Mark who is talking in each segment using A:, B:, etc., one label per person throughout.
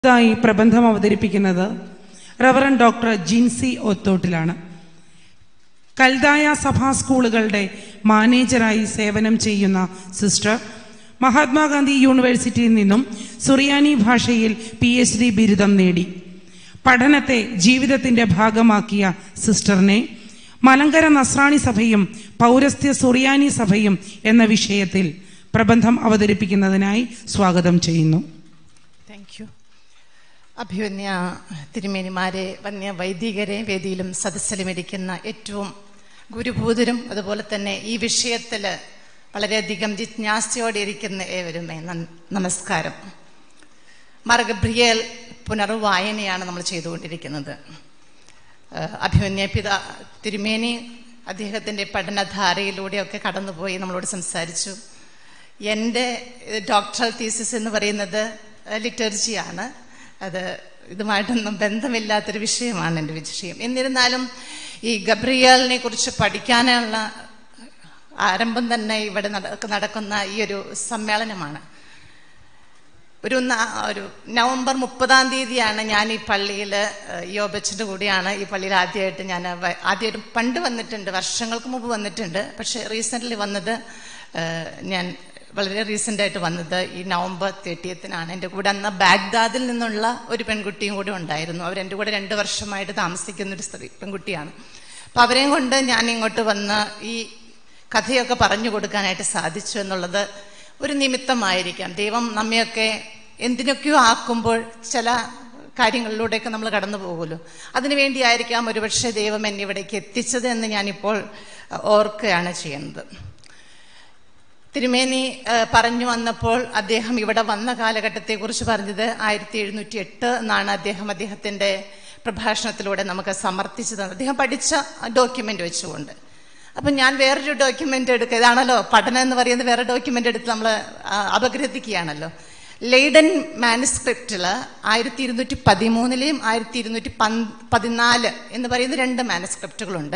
A: ായി പ്രബന്ധം അവതരിപ്പിക്കുന്നത് reverend doctor Jincy ഒത്തോട്ടിലാണ് കൽദായ സഭാ സ്കൂളുകളുടെ മാനേജറായി സേവനം ചെയ്യുന്ന സിസ്റ്റർ മഹാത്മാഗാന്ധി യൂണിവേഴ്സിറ്റിയിൽ നിന്നും സുറിയാനി ഭാഷയിൽ പി എച്ച് ഡി ബിരുദം നേടി പഠനത്തെ ജീവിതത്തിന്റെ ഭാഗമാക്കിയ സിസ്റ്ററിനെ മലങ്കര നസ്രാണി സഭയും പൗരസ്ത്യ സുറിയാനി സഭയും എന്ന വിഷയത്തിൽ പ്രബന്ധം അവതരിപ്പിക്കുന്നതിനായി സ്വാഗതം ചെയ്യുന്നു
B: താങ്ക് യു അഭിവന്യ തിരുമേനിമാരെ വന്യ വൈദികരെ വേദിയിലും സദസ്സിലും ഇരിക്കുന്ന ഏറ്റവും ഗുരുഭൂതരും അതുപോലെ തന്നെ ഈ വിഷയത്തിൽ വളരെയധികം ജിജ്ഞാസയോടെ ഇരിക്കുന്ന ഏവരുമേ നൻ- നമസ്കാരം മർഗബ്രിയേൽ പുനർവായനയാണ് നമ്മൾ ചെയ്തുകൊണ്ടിരിക്കുന്നത് ഏഹ് അഭിമന്യ പിതാ തിരുമേനി അദ്ദേഹത്തിൻ്റെ പഠനധാരയിലൂടെയൊക്കെ കടന്നുപോയി നമ്മളോട് സംസാരിച്ചു എൻ്റെ ഡോക്ടറൽ തീസിസ് എന്ന് പറയുന്നത് ലിറ്റർജിയാണ് അത് ഇതുമായിട്ടൊന്നും ബന്ധമില്ലാത്തൊരു വിഷയമാണ് എൻ്റെ വിഷയം എന്നിരുന്നാലും ഈ ഗബ്രിയലിനെ കുറിച്ച് പഠിക്കാനുള്ള ആരംഭം തന്നെ ഇവിടെ നട- നടക്കുന്ന ഈ ഒരു സമ്മേളനമാണ് ഒരു ന- ഒരു നവംബർ മുപ്പതാം തീയതിയാണ് ഞാൻ ഈ പള്ളിയിൽ യോബച്ചൻ്റെ കൂടെയാണ് ഈ പള്ളിയിൽ ആദ്യമായിട്ട് ഞാൻ വ- ആദ്യമായിട്ട് പണ്ട് വന്നിട്ടുണ്ട് വർഷങ്ങൾക്ക് മുമ്പ് വന്നിട്ടുണ്ട് പക്ഷേ റീസെൻ്റ്ലി വന്നത് ഏഹ്, ഞാൻ വളരെ റീസെൻ്റ് ആയിട്ട് വന്നത് ഈ നവംബർ തേർട്ടിയത്തിനാണ് എൻ്റെ കൂടെ അന്ന് ബാഗ്ദാദിൽ നിന്നുള്ള ഒരു പെൺകുട്ടിയും കൂടെ ഉണ്ടായിരുന്നു അവർ എൻ്റെ കൂടെ രണ്ട് വർഷമായിട്ട് താമസിക്കുന്ന ഒരു സ്ത്രീ പെൺകുട്ടിയാണ് അപ്പോൾ അവരെയും കൊണ്ട് ഞാൻ ഇങ്ങോട്ട് വന്ന് ഈ കഥയൊക്കെ പറഞ്ഞു കൊടുക്കാനായിട്ട് സാധിച്ചു എന്നുള്ളത് ഒരു നിമിത്തമായിരിക്കാം ദൈവം നമ്മയൊക്കെ എന്തിനൊക്കെയോ ആക്കുമ്പോൾ ചില കാര്യങ്ങളിലൂടെയൊക്കെ നമ്മൾ കടന്നു പോകുമല്ലോ അതിനുവേണ്ടിയായിരിക്കാം ഒരുപക്ഷെ ദൈവം എന്നെ ഇവിടേക്ക് എത്തിച്ചത് എന്ന് ഞാനിപ്പോൾ ഓർക്കുകയാണ് ചെയ്യുന്നത് തിരുമേനി ഏഹ്, പറഞ്ഞു വന്നപ്പോൾ അദ്ദേഹം ഇവിടെ വന്ന കാലഘട്ടത്തെക്കുറിച്ച് പറഞ്ഞത് ആയിരത്തി എഴുന്നൂറ്റി എട്ട് എന്നാണ് അദ്ദേഹം അദ്ദേഹത്തിൻ്റെ പ്രഭാഷണത്തിലൂടെ നമുക്ക് സമർത്ഥിച്ചു തന്നത് അദ്ദേഹം പഠിച്ച ഡോക്യുമെൻ്റ് വെച്ചുകൊണ്ട് അപ്പം ഞാൻ വേറൊരു ഡോക്യുമെൻ്റ് എടുക്കുക ഇതാണല്ലോ പഠനം എന്ന് പറയുന്നത് വേറെ ഡോക്യുമെൻ്റ് എടുത്ത് നമ്മൾ അപഗ്രഥിക്കുകയാണല്ലോ ലെയ്ഡൻ മാനുസ്ക്രിപ്റ്റിൽ ആയിരത്തി ഇരുന്നൂറ്റി പതിമൂന്നിലെയും ആയിരത്തി ഇരുന്നൂറ്റി പന് പതിനാല് എന്ന് പറയുന്ന രണ്ട് മാനുസ്ക്രിപ്റ്റുകളുണ്ട്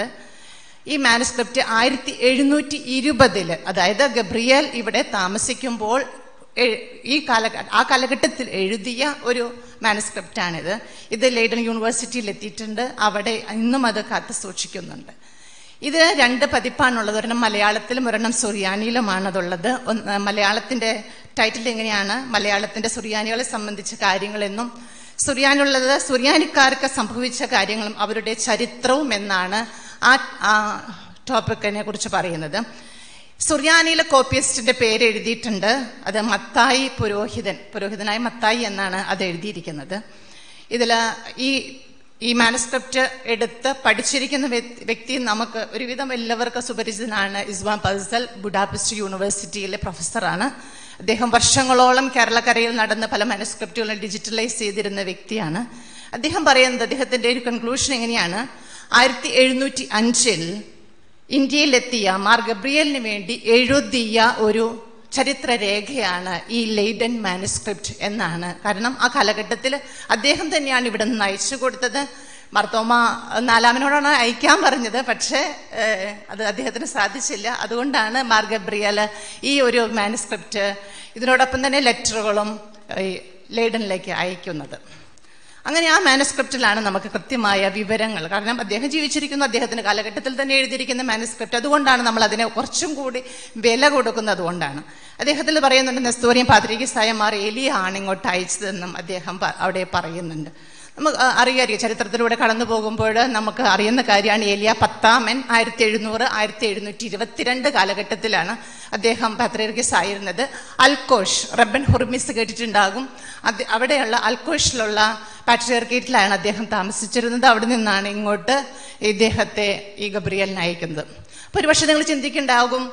B: ഈ മാനുസ്ക്രിപ്റ്റ് ആയിരത്തി എഴുന്നൂറ്റി ഇരുപതില് അതായത് ഗബ്രിയേൽ ഇവിടെ താമസിക്കുമ്പോൾ എ- ഈ കാലഘട്ട ആ കാലഘട്ടത്തിൽ എഴുതിയ ഒരു മാനുസ്ക്രിപ്റ്റാണിത് ഇത് ലെയ്ഡൻ യൂണിവേഴ്സിറ്റിയിൽ എത്തിയിട്ടുണ്ട് അവിടെ ഇന്നും അത് കാത്തു സൂക്ഷിക്കുന്നുണ്ട് ഇത് രണ്ട് പതിപ്പാണുള്ളത് ഒരെണ്ണം മലയാളത്തിലും ഒരെണ്ണം സുറിയാനിയിലുമാണ് അതുള്ളത് ഒന്ന് മലയാളത്തിൻ്റെ ടൈറ്റിൽ എങ്ങനെയാണ് മലയാളത്തിൻ്റെ സുറിയാനികളെ സംബന്ധിച്ച കാര്യങ്ങളെന്നും സുറിയാനുള്ളത് സുറിയാനിക്കാർക്ക് സംഭവിച്ച കാര്യങ്ങളും അവരുടെ ചരിത്രവും എന്നാണ് ആ ആ ടോപ്പിക്കിനെ കുറിച്ച് പറയുന്നത് സുറിയാനിയിലെ കോപ്പിയസ്റ്റിന്റെ പേര് എഴുതിയിട്ടുണ്ട് അത് മത്തായി പുരോഹിതൻ പുരോഹിതനായ മത്തായി എന്നാണ് അത് എഴുതിയിരിക്കുന്നത് ഇതിൽ ഈ ഈ മാനുസ്ക്രിപ്റ്റ് എടുത്ത് പഠിച്ചിരിക്കുന്ന വ്യക്തി- വ്യക്തി നമുക്ക് ഒരുവിധം എല്ലാവർക്കും സുപരിചിതനാണ് ഇസ്വാൻ പസൽ ബുഡാപെസ്റ്റ് യൂണിവേഴ്സിറ്റിയിലെ പ്രൊഫസറാണ് അദ്ദേഹം വർഷങ്ങളോളം കേരളക്കരയിൽ നടന്ന് പല മാനുസ്ക്രിപ്റ്റുകളും ഡിജിറ്റലൈസ് ചെയ്തിരുന്ന വ്യക്തിയാണ് അദ്ദേഹം പറയുന്നത് അദ്ദേഹത്തിന്റെ ഒരു കൺക്ലൂഷൻ എങ്ങനെയാണ് ആയിരത്തി എഴുന്നൂറ്റി അഞ്ചിൽ ഇന്ത്യയിലെത്തിയ മാർ ഗബ്രിയലിന് വേണ്ടി എഴുതിയ ഒരു ചരിത്രരേഖയാണ് ഈ ലെയ്ഡൻ മാനുസ്ക്രിപ്റ്റ് എന്നാണ് കാരണം ആ കാലഘട്ടത്തിൽ അദ്ദേഹം തന്നെയാണ് ഇവിടെ നിന്ന് അയച്ചു കൊടുത്തത് മർത്തോമ നാലാമനോടാണ് അയക്കാൻ പറഞ്ഞത് പക്ഷേ ഏഹ്, അത് അദ്ദേഹത്തിന് സാധിച്ചില്ല അതുകൊണ്ടാണ് മാർ ഗബ്രിയൽ ഈ ഒരു മാനുസ്ക്രിപ്റ്റ് ഇതിനോടൊപ്പം തന്നെ ലെറ്ററുകളും ഈ ലെയ്ഡനിലേക്ക് അയക്കുന്നത് അങ്ങനെ ആ മാനുസ്ക്രിപ്റ്റിലാണ് നമുക്ക് കൃത്യമായ വിവരങ്ങൾ കാരണം അദ്ദേഹം ജീവിച്ചിരിക്കുന്ന അദ്ദേഹത്തിന്റെ കാലഘട്ടത്തിൽ തന്നെ എഴുതിയിരിക്കുന്ന മാനുസ്ക്രിപ്റ്റ് അതുകൊണ്ടാണ് നമ്മൾ അതിനെ കുറച്ചും കൂടി വില കൊടുക്കുന്നത് കൊണ്ടാണ് അദ്ദേഹത്തിൽ പറയുന്നുണ്ട് നെസ്തോറിയം പാത്രികസായ മാർ എലിയ ആണ് ഇങ്ങോട്ട് അയച്ചതെന്നും അദ്ദേഹം പ- അവിടെ പറയുന്നുണ്ട് നമുക്ക് അ- അറിയാം ചരിത്രത്തിലൂടെ കടന്നു പോകുമ്പോൾ നമുക്ക് അറിയുന്ന കാര്യമാണ് ഏലിയ പത്താമൻ ആയിരത്തി എഴുന്നൂറ് ആയിരത്തി എഴുന്നൂറ്റി ഇരുപത്തിരണ്ട് കാലഘട്ടത്തിലാണ് അദ്ദേഹം പത്രീർഗിസ് ആയിരുന്നത് അൽക്കോഷ് റബ്ബൻ ഹുർമിസ് കേട്ടിട്ടുണ്ടാകും അത് അവിടെയുള്ള അൽക്കോഷിലുള്ള പാട്രിയർക്കേറ്റിലാണ് അദ്ദേഹം താമസിച്ചിരുന്നത് അവിടെ നിന്നാണ് ഇങ്ങോട്ട് ഇദ്ദേഹത്തെ ഈ ഗബ്രിയലിനെ അയക്കുന്നത് അപ്പോൾ ഒരു പക്ഷേ നിങ്ങൾ ചിന്തിക്കുന്നുണ്ടാകും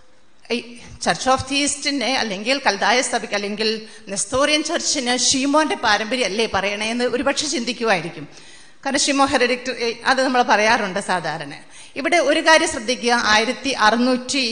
B: ഈ ചർച്ച് ഓഫ് തീസ്റ്റിന്റെ അല്ലെങ്കിൽ കൽതായ സഭയ്ക്ക് അല്ലെങ്കിൽ നെസ്തോറിയൻ ചർച്ചിന് ഷീമോന്റെ പാരമ്പര്യം അല്ലേ പറയണേന്ന് ഒരുപക്ഷെ ചിന്തിക്കുമായിരിക്കും കാരണം ഷിമോ ഹെറഡിക്ട് അത് നമ്മൾ പറയാറുണ്ട് സാധാരണ ഇവിടെ ഒരു കാര്യം ശ്രദ്ധിക്കുക ആയിരത്തി അറുന്നൂറ്റി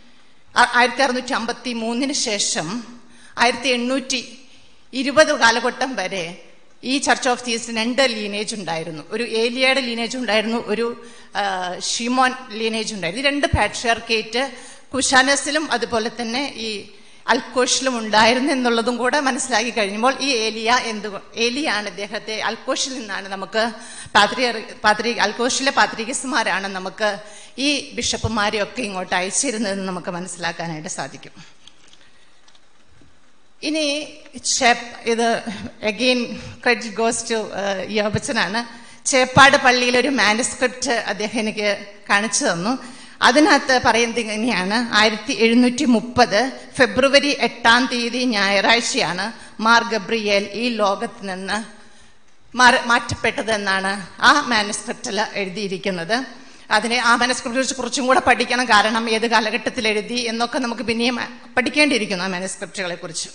B: ആ- ആയിരത്തി അറുന്നൂറ്റി അമ്പത്തി മൂന്നിന് ശേഷം ആയിരത്തി എണ്ണൂറ്റി ഇരുപത് കാലഘട്ടം വരെ ഈ ചർച്ച് ഓഫ് തീസിന് രണ്ട് ലീനേജ് ഉണ്ടായിരുന്നു ഒരു ഏലിയയുടെ ലീനേജ് ഉണ്ടായിരുന്നു ഒരു ആ, ഷിമോൻ ലീനേജ് ഉണ്ടായിരുന്നു ഈ രണ്ട് പാട്രിയാർക്കേറ്റ് കുഷാനസിലും അതുപോലെ തന്നെ ഈ അൽക്കോഷിലും ഉണ്ടായിരുന്നു എന്നുള്ളതും കൂടെ മനസ്സിലാക്കി കഴിഞ്ഞപ്പോൾ ഈ ഏലിയ എന്ത് ഏലിയാണ് ഇദ്ദേഹത്തെ അൽക്കോഷിൽ നിന്നാണ് നമുക്ക് പാത്രി പാത്രി അൽക്കോഷിലെ പാത്രികസ്മാരാണ് നമുക്ക് ഈ ബിഷപ്പുമാരെയൊക്കെ ഇങ്ങോട്ട് അയച്ചിരുന്നതെന്ന് നമുക്ക് മനസ്സിലാക്കാനായിട്ട് സാധിക്കും ഇനി ചേപ്പ് ഇത് അഗെയിൻ ക്രെഡിറ്റ് ഗോസ് ടു യോബച്ചനാണ് ചേപ്പാട് പള്ളിയിൽ ഒരു മാനുസ്ക്രിപ്റ്റ് അദ്ദേഹം എനിക്ക് കാണിച്ചു തന്നു അതിനകത്ത് പറയുന്നത് ഇങ്ങനെയാണ് ആയിരത്തി എഴുന്നൂറ്റി മുപ്പത് ഫെബ്രുവരി എട്ടാം തീയതി ഞായറാഴ്ചയാണ് മാർ ഗബ്രിയേൽ ഈ ലോകത്ത് നിന്ന് മാറി മാറ്റപ്പെട്ടതെന്നാണ് ആ മാനുസ്ക്രിപ്റ്റിൽ എഴുതിയിരിക്കുന്നത് അതിനെ ആ മാനുസ്ക്രിപ്റ്റിനെ കുറിച്ച് കുറച്ചും കൂടെ പഠിക്കണം കാരണം ഏത് കാലഘട്ടത്തിൽ എഴുതി എന്നൊക്കെ നമുക്ക് പിന്നെയും പഠിക്കേണ്ടിയിരിക്കുന്നു ആ മാനുസ്ക്രിപ്റ്റുകളെ കുറിച്ച്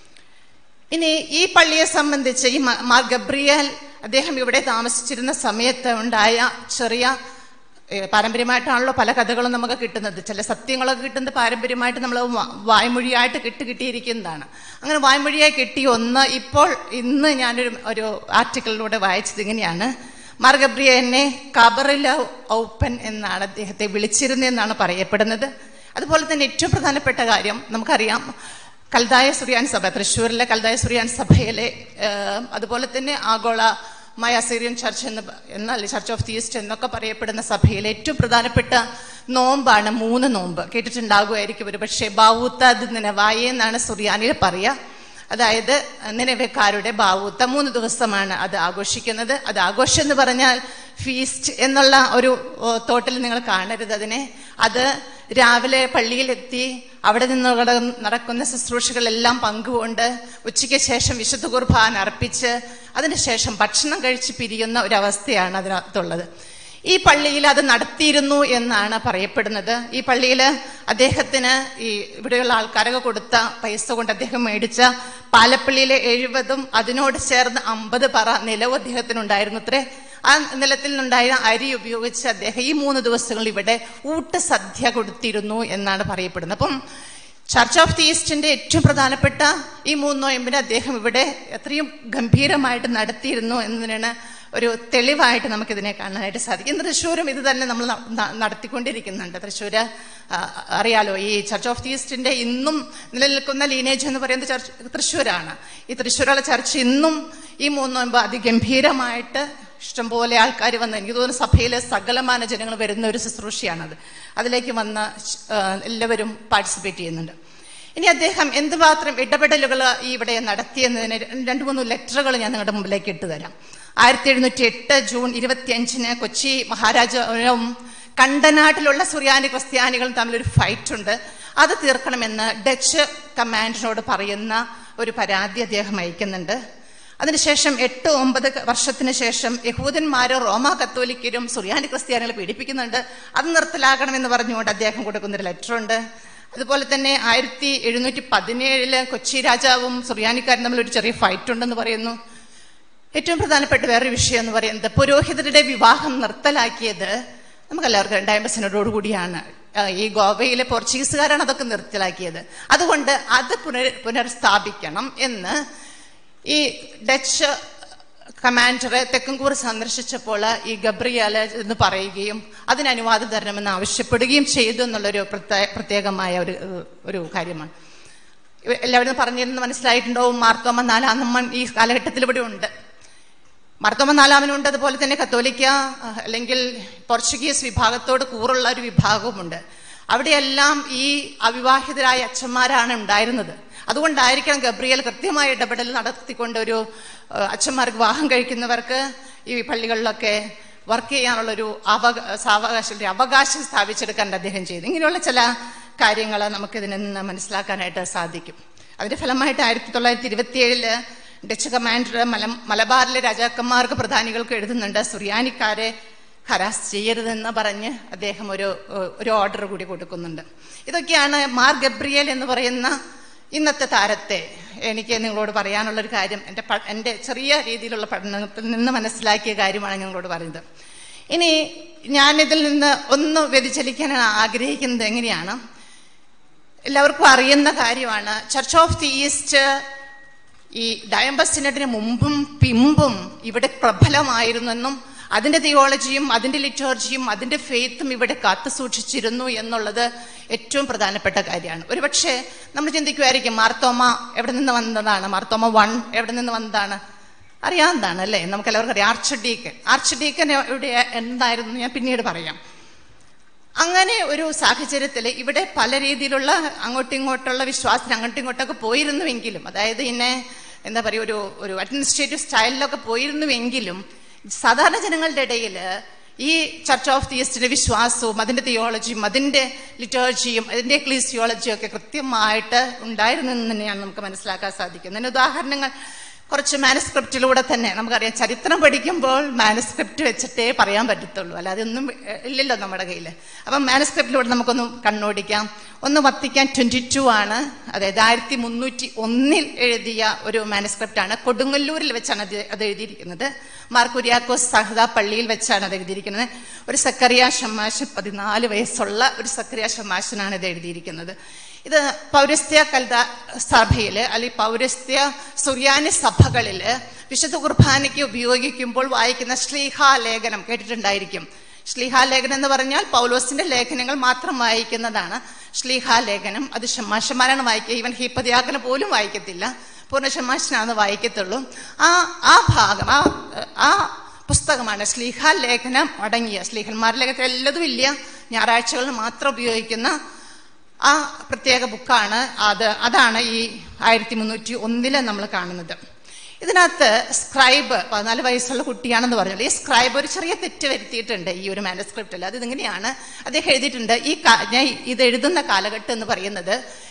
B: ഇനി ഈ പള്ളിയെ സംബന്ധിച്ച് ഈ മ- മാർ ഗബ്രിയേൽ അദ്ദേഹം ഇവിടെ താമസിച്ചിരുന്ന സമയത്ത് ഉണ്ടായ ചെറിയ ഏ, പാരമ്പര്യമായിട്ടാണല്ലോ പല കഥകളും നമുക്ക് കിട്ടുന്നത് ചില സത്യങ്ങളൊക്കെ കിട്ടുന്നത് പാരമ്പര്യമായിട്ട് നമ്മൾ വ- വായ്മൊഴിയായിട്ട് കിട്ടി കിട്ടിയിരിക്കുന്നതാണ് അങ്ങനെ വായ്മൊഴിയായി കിട്ടിയ ഒന്ന് ഇപ്പോൾ ഇന്ന് ഞാനൊരു ഒരു ആർട്ടിക്കിളിലൂടെ വായിച്ചത് ഇങ്ങനെയാണ് മാർ ഗബ്രിയലിനെ കബറില ഔപ്പൻ എന്നാണ് അദ്ദേഹത്തെ വിളിച്ചിരുന്നതെന്നാണ് പറയപ്പെടുന്നത് അതുപോലെ തന്നെ ഏറ്റവും പ്രധാനപ്പെട്ട കാര്യം നമുക്കറിയാം കൽതായ സുറിയാൻ സഭ തൃശ്ശൂരിലെ കൽതായ സുറിയാൻ സഭയിലെ ഏഹ്, അതുപോലെ തന്നെ ആഗോള മായ സിറിയൻ ചർച്ച് എന്ന് പ- എന്നാൽ ചർച്ച് ഓഫ് ദി ഈസ്റ്റ് എന്നൊക്കെ പറയപ്പെടുന്ന സഭയിലെ ഏറ്റവും പ്രധാനപ്പെട്ട നോമ്പാണ് മൂന്ന് നോമ്പ് കേട്ടിട്ടുണ്ടാകുമായിരിക്കും ഒരു പക്ഷേ ബാവൂത്താദ് നിനവായി എന്നാണ് സുറിയാനിൽ പറയുക അതായത് നിലവേക്കാരുടെ ബാവൂത്ത മൂന്ന് ദിവസമാണ് അത് ആഘോഷിക്കുന്നത് അത് ആഘോഷം എന്ന് പറഞ്ഞാൽ ഫീസ്റ്റ് എന്നുള്ള ഒരു ഓ, തോട്ടിൽ നിങ്ങൾ കാണരുത് അതിനെ അത് രാവിലെ പള്ളിയിലെത്തി അവിടെ നിന്ന് നട- നടക്കുന്ന ശുശ്രൂഷകളെല്ലാം പങ്കുകൊണ്ട് ഉച്ചയ്ക്ക് ശേഷം വിശുദ്ധ കുർബാന അർപ്പിച്ച് അതിനുശേഷം ഭക്ഷണം കഴിച്ച് പിരിയുന്ന ഒരവസ്ഥയാണ് അതിനകത്തുള്ളത് ഈ പള്ളിയിൽ അത് നടത്തിയിരുന്നു എന്നാണ് പറയപ്പെടുന്നത് ഈ പള്ളിയിൽ അദ്ദേഹത്തിന് ഈ ഇവിടെയുള്ള ആൾക്കാരൊക്കെ കൊടുത്ത പൈസ കൊണ്ട് അദ്ദേഹം മേടിച്ച പാലപ്പള്ളിയിലെ എഴുപതും അതിനോട് ചേർന്ന് അമ്പത് പറ നിലവും അദ്ദേഹത്തിനുണ്ടായിരുന്നു അത്രേ ആ നിലത്തിൽ നിന്നുണ്ടായ അരി ഉപയോഗിച്ച് അദ്ദേഹം ഈ മൂന്ന് ദിവസങ്ങൾ ഇവിടെ ഊട്ട സദ്യ കൊടുത്തിരുന്നു എന്നാണ് പറയപ്പെടുന്നത് അപ്പം ചർച്ച് ഓഫ് ദി ഈസ്റ്റിന്റെ ഏറ്റവും പ്രധാനപ്പെട്ട ഈ മൂന്ന് നോയമ്പിന് അദ്ദേഹം ഇവിടെ എത്രയും ഗംഭീരമായിട്ട് നടത്തിയിരുന്നു എന്നതിനാണ് ഒരു തെളിവായിട്ട് നമുക്കിതിനെ കാണാനായിട്ട് സാധിക്കും ഇന്ന് തൃശ്ശൂരും ഇത് തന്നെ നമ്മൾ ന- ന- നടത്തിക്കൊണ്ടിരിക്കുന്നുണ്ട് തൃശ്ശൂര് ആ, അറിയാലോ ഈ ചർച്ച് ഓഫ് ദി ഈസ്റ്റിന്റെ ഇന്നും നിലനിൽക്കുന്ന ലീനേജ് എന്ന് പറയുന്നത് ചർച്ച് തൃശ്ശൂരാണ് ഈ തൃശ്ശൂരുള്ള ചർച്ച് ഇന്നും ഈ മൂന്ന് നോയമ്പ് അതിഗംഭീരമായിട്ട് ഇഷ്ടംപോലെ ആൾക്കാർ വന്ന് എനിക്ക് തോന്നുന്നു സഭയിലെ സകലമാന ജനങ്ങൾ വരുന്ന ഒരു ശുശ്രൂഷയാണത് അതിലേക്ക് വന്ന് ആ, എല്ലാവരും പാർട്ടിസിപ്പേറ്റ് ചെയ്യുന്നുണ്ട് ഇനി അദ്ദേഹം എന്തുമാത്രം ഇടപെടലുകൾ ഈ ഇവിടെ നടത്തിയെന്നതിന് രണ്ട് മൂന്ന് ലെറ്ററുകൾ ഞാൻ നിങ്ങളുടെ മുമ്പിലേക്ക് ഇട്ടുതരാം ആയിരത്തി എഴുന്നൂറ്റി എട്ട് ജൂൺ ഇരുപത്തി അഞ്ചിന് കൊച്ചി മഹാരാജാവും കണ്ടനാട്ടിലുള്ള സുറിയാനി ക്രിസ്ത്യാനികളും തമ്മിലൊരു ഫൈറ്റ് ഉണ്ട് അത് തീർക്കണമെന്ന് ഡച്ച് കമാൻഡറിനോട് പറയുന്ന ഒരു പരാതി അദ്ദേഹം അയക്കുന്നുണ്ട് അതിനുശേഷം എട്ട് ഒമ്പത് വർഷത്തിന് ശേഷം യഹൂദന്മാരോ റോമ കത്തോലിക്കരും സുറിയാനി ക്രിസ്ത്യാനികളെ പീഡിപ്പിക്കുന്നുണ്ട് അത് നിർത്തലാക്കണമെന്ന് പറഞ്ഞുകൊണ്ട് അദ്ദേഹം കൊടുക്കുന്ന ഒരു ലെറ്റർ ഉണ്ട് അതുപോലെ തന്നെ ആയിരത്തി എഴുന്നൂറ്റി പതിനേഴില് കൊച്ചി രാജാവും സുറിയാനിക്കാരും തമ്മിൽ ഒരു ചെറിയ ഫൈറ്റ് ഉണ്ടെന്ന് പറയുന്നു ഏറ്റവും പ്രധാനപ്പെട്ട വേറൊരു വിഷയം എന്ന് പറയുന്നത് പുരോഹിതരുടെ വിവാഹം നിർത്തലാക്കിയത് നമുക്കെല്ലാവർക്കും രണ്ടായിരം കൂടിയാണ് ഈ ഗോവയിലെ പോർച്ചുഗീസുകാരാണ് അതൊക്കെ നിർത്തലാക്കിയത് അതുകൊണ്ട് അത് പുനർ പുനർസ്ഥാപിക്കണം എന്ന് ഈ ഡച്ച് കമാൻഡറെ തെക്കൻകൂർ സന്ദർശിച്ചപ്പോൾ ഈ ഗബ്രിയാല് എന്ന് പറയുകയും അതിന് അനുവാദം തരണമെന്ന് ആവശ്യപ്പെടുകയും ചെയ്തു എന്നുള്ളൊരു പ്രത്യേക പ്രത്യേകമായ ഒരു ഏഹ്, ഒരു കാര്യമാണ് ഇവ- എല്ലാവരും പറഞ്ഞിരുന്ന് മനസ്സിലായിട്ടുണ്ടാവും മാർത്തോമ നാലാമൻ ഈ കാലഘട്ടത്തിൽ ഇവിടെ ഉണ്ട് മാർത്തോമ നാലാമനുണ്ട് അതുപോലെ തന്നെ കത്തോലിക്ക അഹ്, അല്ലെങ്കിൽ പോർച്ചുഗീസ് വിഭാഗത്തോട് കൂറുള്ള ഒരു വിഭാഗവുമുണ്ട് അവിടെയെല്ലാം ഈ അവിവാഹിതരായ അച്ഛന്മാരാണ് ഉണ്ടായിരുന്നത് അതുകൊണ്ടായിരിക്കണം ഗബ്രിയൽ കൃത്യമായ ഇടപെടൽ നടത്തിക്കൊണ്ട് ഒരു ഏഹ്, അച്ഛന്മാർക്ക് വിവാഹം കഴിക്കുന്നവർക്ക് ഈ പള്ളികളിലൊക്കെ വർക്ക് ചെയ്യാനുള്ളൊരു അവക സാവകാശം ഒരു അവകാശം സ്ഥാപിച്ചെടുക്കാൻ അദ്ദേഹം ചെയ്തു ഇങ്ങനെയുള്ള ചില കാര്യങ്ങൾ നമുക്കിതിൽ നിന്ന് മനസ്സിലാക്കാനായിട്ട് സാധിക്കും അതിന്റെ ഫലമായിട്ട് ആയിരത്തി തൊള്ളായിരത്തി ഇരുപത്തിയേഴില് ഡച്ച് കമാൻഡർ മല മലബാറിലെ രാജാക്കന്മാർക്ക് പ്രധാനികൾക്ക് എഴുതുന്നുണ്ട് സുറിയാനിക്കാരെ ഹരാസ് ചെയ്യരുതെന്ന് പറഞ്ഞ് അദ്ദേഹം ഒരു ഏഹ്, ഒരു ഓർഡർ കൂടി കൊടുക്കുന്നുണ്ട് ഇതൊക്കെയാണ് മാർ ഗബ്രിയേൽ എന്ന് പറയുന്ന ഇന്നത്തെ താരത്തെ എനിക്ക് നിങ്ങളോട് പറയാനുള്ളൊരു കാര്യം എൻ്റെ പ- എൻ്റെ ചെറിയ രീതിയിലുള്ള പഠനത്തിൽ നിന്ന് മനസ്സിലാക്കിയ കാര്യമാണ് നിങ്ങളോട് പറയുന്നത് ഇനി ഞാനിതിൽ നിന്ന് ഒന്ന് വ്യതിചലിക്കാൻ ആഗ്രഹിക്കുന്നത് എങ്ങനെയാണ് എല്ലാവർക്കും അറിയുന്ന കാര്യമാണ് ചർച്ച് ഓഫ് ദി ഈസ്റ്റ് ഈ ഡയംബസ് സിനഡിന് മുമ്പും പിമ്പും ഇവിടെ പ്രബലമായിരുന്നെന്നും അതിൻ്റെ തിയോളജിയും അതിൻ്റെ ലിറ്റോർജിയും അതിൻ്റെ ഫെയ്ത്തും ഇവിടെ കാത്തു സൂക്ഷിച്ചിരുന്നു എന്നുള്ളത് ഏറ്റവും പ്രധാനപ്പെട്ട കാര്യമാണ് ഒരുപക്ഷെ നമ്മൾ ചിന്തിക്കുമായിരിക്കും മാർത്തോമ എവിടെ നിന്ന് വന്നതാണ് മാർത്തോമ വൺ എവിടെ നിന്ന് വന്നതാണ് അറിയാവുന്നതാണ് അല്ലേ നമുക്ക് എല്ലാവർക്കും അറിയാം ആർച്ച് ഡീക്കൻ ആർച്ച് ഡീക്കൻ ഇവിടെ എന്തായിരുന്നു ഞാൻ പിന്നീട് പറയാം അങ്ങനെ ഒരു സാഹചര്യത്തിൽ ഇവിടെ പല രീതിയിലുള്ള അങ്ങോട്ടും ഇങ്ങോട്ടുള്ള വിശ്വാസത്തിന് അങ്ങോട്ടും ഇങ്ങോട്ടൊക്കെ പോയിരുന്നുവെങ്കിലും അതായത് ഇന്നെ എന്താ പറയുക ഒരു ഒരു അഡ്മിനിസ്ട്രേറ്റീവ് സ്റ്റൈലിലൊക്കെ പോയിരുന്നുവെങ്കിലും സാധാരണ ജനങ്ങളുടെ ഇടയിൽ ഈ ചർച്ച് ഓഫ് തിയസ്റ്റിന്റെ വിശ്വാസവും അതിന്റെ തിയോളജിയും അതിന്റെ ലിറ്റേർജിയും അതിന്റെ എക്ലീസിയോളജിയും ഒക്കെ കൃത്യമായിട്ട് ഉണ്ടായിരുന്നു എന്ന് തന്നെയാണ് നമുക്ക് മനസ്സിലാക്കാൻ സാധിക്കുന്നത് അതിന് ഉദാഹരണങ്ങൾ കുറച്ച് മാനസ്ക്രിപ്റ്റിലൂടെ തന്നെ നമുക്കറിയാം ചരിത്രം പഠിക്കുമ്പോൾ മാനസ്ക്രിപ്റ്റ് വെച്ചിട്ടേ പറയാൻ പറ്റത്തുള്ളൂ അല്ലാതെ ഒന്നും ഏഹ്, ഇല്ലല്ലോ നമ്മുടെ കയ്യിൽ അപ്പം മാനസ്ക്രിപ്റ്റിലൂടെ നമുക്കൊന്ന് കണ്ണോടിക്കാം ഒന്ന് വത്തിക്കാൻ ട്വന്റി ടു ആണ് അതായത് ആയിരത്തി മുന്നൂറ്റി ഒന്നിൽ എഴുതിയ ഒരു മാനസ്ക്രിപ്റ്റ് ആണ് കൊടുങ്ങല്ലൂരിൽ വെച്ചാണ് അത് അത് എഴുതിയിരിക്കുന്നത് മാർ കുര്യാക്കോസ് സഹദ പള്ളിയിൽ വെച്ചാണ് അത് എഴുതിയിരിക്കുന്നത് ഒരു സക്കറിയ ഷമാശ് പതിനാല് വയസ്സുള്ള ഒരു സക്കറിയ ഷമാശനാണ് ഇത് എഴുതിയിരിക്കുന്നത് ഇത് പൗരസ്ത്യ കൽത സഭയിൽ അല്ലെങ്കിൽ പൗരസ്ത്യ സുറിയാനി സഭകളിൽ വിശുദ്ധ കുർബാനയ്ക്ക് ഉപയോഗിക്കുമ്പോൾ വായിക്കുന്ന ശ്ലീഹ ലേഖനം കേട്ടിട്ടുണ്ടായിരിക്കും ശ്ലീഹ ലേഖനം എന്ന് പറഞ്ഞാൽ പൗലോസിന്റെ ലേഖനങ്ങൾ മാത്രം വായിക്കുന്നതാണ് ശ്ലീഹ ലേഖനം അത് ഷമാശന്മാരാണ് വായിക്കുക ഈവൻ ഹീപ്പതിയാക്കന് പോലും വായിക്കത്തില്ല പൂർണ്ണ ഷമാശനാണ് വായിക്കത്തുള്ളൂ ആ ആ ഭാഗം ആ ആ പുസ്തകമാണ് ശ്ലീഹ ലേഖനം അടങ്ങിയ ശ്ലീഹന്മാരുടെ ലേഖനത്തിൽ എല്ലതും ഇല്ല ഞായറാഴ്ചകളിൽ മാത്രം ഉപയോഗിക്കുന്ന ആ പ്രത്യേക ബുക്കാണ് അത് അതാണ് ഈ ആയിരത്തി മുന്നൂറ്റി ഒന്നില് നമ്മൾ കാണുന്നത് ഇതിനകത്ത് സ്ക്രൈബ് പതിനാല് വയസ്സുള്ള കുട്ടിയാണെന്ന് പറഞ്ഞല്ലോ ഈ സ്ക്രൈബ് ഒരു ചെറിയ തെറ്റ് വരുത്തിയിട്ടുണ്ട് ഈ ഒരു മാനസ്ക്രിപ്റ്റിൽ അത് ഇങ്ങനെയാണ് അദ്ദേഹം എഴുതിയിട്ടുണ്ട് ഈ കാ- ഞാൻ ഇത് എഴുതുന്ന കാലഘട്ടം എന്ന് പറയുന്നത്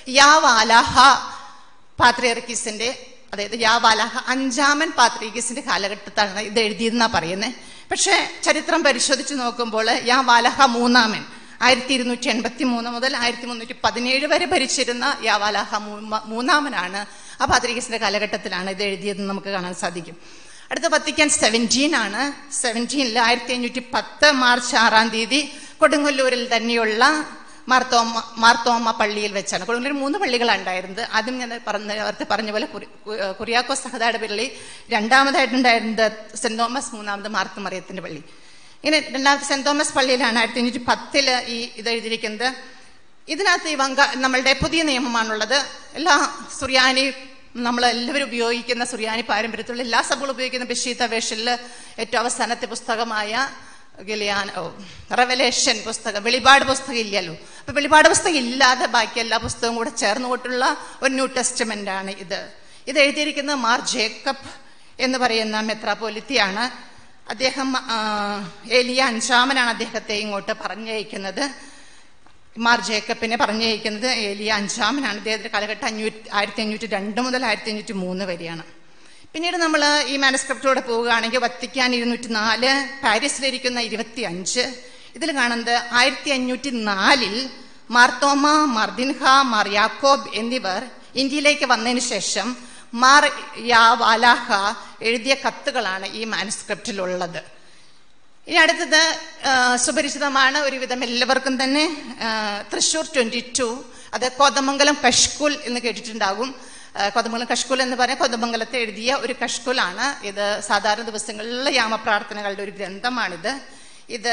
B: യാവാലഹ പാത്രിയർക്കിസിന്റെ അതായത് യാവാലഹ അഞ്ചാമൻ പാത്രിയർക്കിസിന്റെ കാലഘട്ടത്താണ് ഇത് എഴുതിയെന്നാ പറയുന്നത് പക്ഷേ ചരിത്രം പരിശോധിച്ച് നോക്കുമ്പോൾ യാവാലഹ മൂന്നാമൻ ആയിരത്തി ഇരുന്നൂറ്റി എൺപത്തി മൂന്ന് മുതൽ ആയിരത്തി മുന്നൂറ്റി പതിനേഴ് വരെ ഭരിച്ചിരുന്ന യാവാലഹ മൂമ- മൂന്നാമനാണ് ആ പാത്രികസിന്റെ കാലഘട്ടത്തിലാണ് ഇത് എഴുതിയതെന്ന് നമുക്ക് കാണാൻ സാധിക്കും അടുത്ത വത്തിക്കാൻ സെവൻറ്റീൻ ആണ് സെവൻറ്റീനിൽ ആയിരത്തി അഞ്ഞൂറ്റി പത്ത് മാർച്ച് ആറാം തീയതി കൊടുങ്ങല്ലൂരിൽ തന്നെയുള്ള മാർത്തോമ മാർത്തോമ പള്ളിയിൽ വെച്ചാണ് കൊടുങ്ങല്ലൂർ മൂന്ന് പള്ളികളാണ് ഉണ്ടായിരുന്നത് ആദ്യം ഞാൻ പറഞ്ഞ നേരത്തെ പറഞ്ഞ പോലെ കുറി- കു- കുര്യാക്കോസ് സഹദായുടെ പള്ളി രണ്ടാമതായിട്ടുണ്ടായിരുന്നത് സെന്റ് തോമസ് മൂന്നാമത് മാർത്തുമറിയത്തിന്റെ പള്ളി ഇങ്ങനെ രണ്ടാമത്തെ സെന്റ് തോമസ് പള്ളിയിലാണ് ആയിരത്തി അഞ്ഞൂറ്റി പത്തില് ഈ ഇത് എഴുതിയിരിക്കുന്നത് ഇതിനകത്ത് ഈ വങ്ക നമ്മളുടെ പുതിയ നിയമമാണുള്ളത് എല്ലാ സുറിയാനി നമ്മൾ എല്ലാവരും ഉപയോഗിക്കുന്ന സുറിയാനി പാരമ്പര്യത്തിലുള്ള എല്ലാ സഭകളും ഉപയോഗിക്കുന്ന ബഷീത്ത വേഷനിൽ ഏറ്റവും അവസാനത്തെ പുസ്തകമായ ഗലിയാൻ ഓ റെവലേഷൻ പുസ്തകം വെളിപാട് പുസ്തകം ഇല്ലല്ലോ അപ്പൊ വെളിപാട് പുസ്തകം ഇല്ലാതെ ബാക്കി എല്ലാ പുസ്തകവും കൂടെ ചേർന്നുകൊണ്ടുള്ള ഒരു ന്യൂ ടെസ്റ്റമെന്റ് ആണ് ഇത് ഇത് എഴുതിയിരിക്കുന്നത് മാർ ജേക്കബ് എന്ന് പറയുന്ന മെത്രാപോലിത്തിയാണ് അദ്ദേഹം ആ, ഏലിയ അഞ്ചാമനാണ് അദ്ദേഹത്തെ ഇങ്ങോട്ട് പറഞ്ഞയക്കുന്നത് മാർ ജേക്കബിനെ പറഞ്ഞയക്കുന്നത് ഏലിയ അഞ്ചാമനാണ് അദ്ദേഹത്തിന്റെ കാലഘട്ടം അഞ്ഞൂറ്റി ആയിരത്തി അഞ്ഞൂറ്റി രണ്ട് മുതൽ ആയിരത്തി അഞ്ഞൂറ്റി മൂന്ന് വരെയാണ് പിന്നീട് നമ്മൾ ഈ മാനസ്ക്രിപ്റ്റോടെ പോവുകയാണെങ്കിൽ വത്തിക്കാൻ ഇരുന്നൂറ്റി നാല് പാരീസിലിരിക്കുന്ന ഇരുപത്തി അഞ്ച് ഇതിൽ കാണുന്നത് ആയിരത്തി അഞ്ഞൂറ്റി നാലിൽ മാർത്തോമ മാർദിൻഹ മാർ യാക്കോബ് എന്നിവർ ഇന്ത്യയിലേക്ക് വന്നതിന് ശേഷം മാർ യാ വാലാഹ എഴുതിയ കത്തുകളാണ് ഈ മാനസ്ക്രിപ്റ്റിലുള്ളത് ഇനി അടുത്തത് ആ, സുപരിചിതമാണ് ഒരുവിധം എല്ലാവർക്കും തന്നെ ആ, തൃശ്ശൂർ ട്വന്റി ടു അത് കോതമംഗലം കഷ്കുൽ എന്ന് കേട്ടിട്ടുണ്ടാകും ആ, കോതമംഗലം കഷ്കുൽ എന്ന് പറഞ്ഞാൽ കോതമംഗലത്തെ എഴുതിയ ഒരു കഷ്കുലാണ് ഇത് സാധാരണ ദിവസങ്ങളിലുള്ള യാമപ്രാർത്ഥനകളുടെ ഒരു ഗ്രന്ഥമാണിത് ഇത്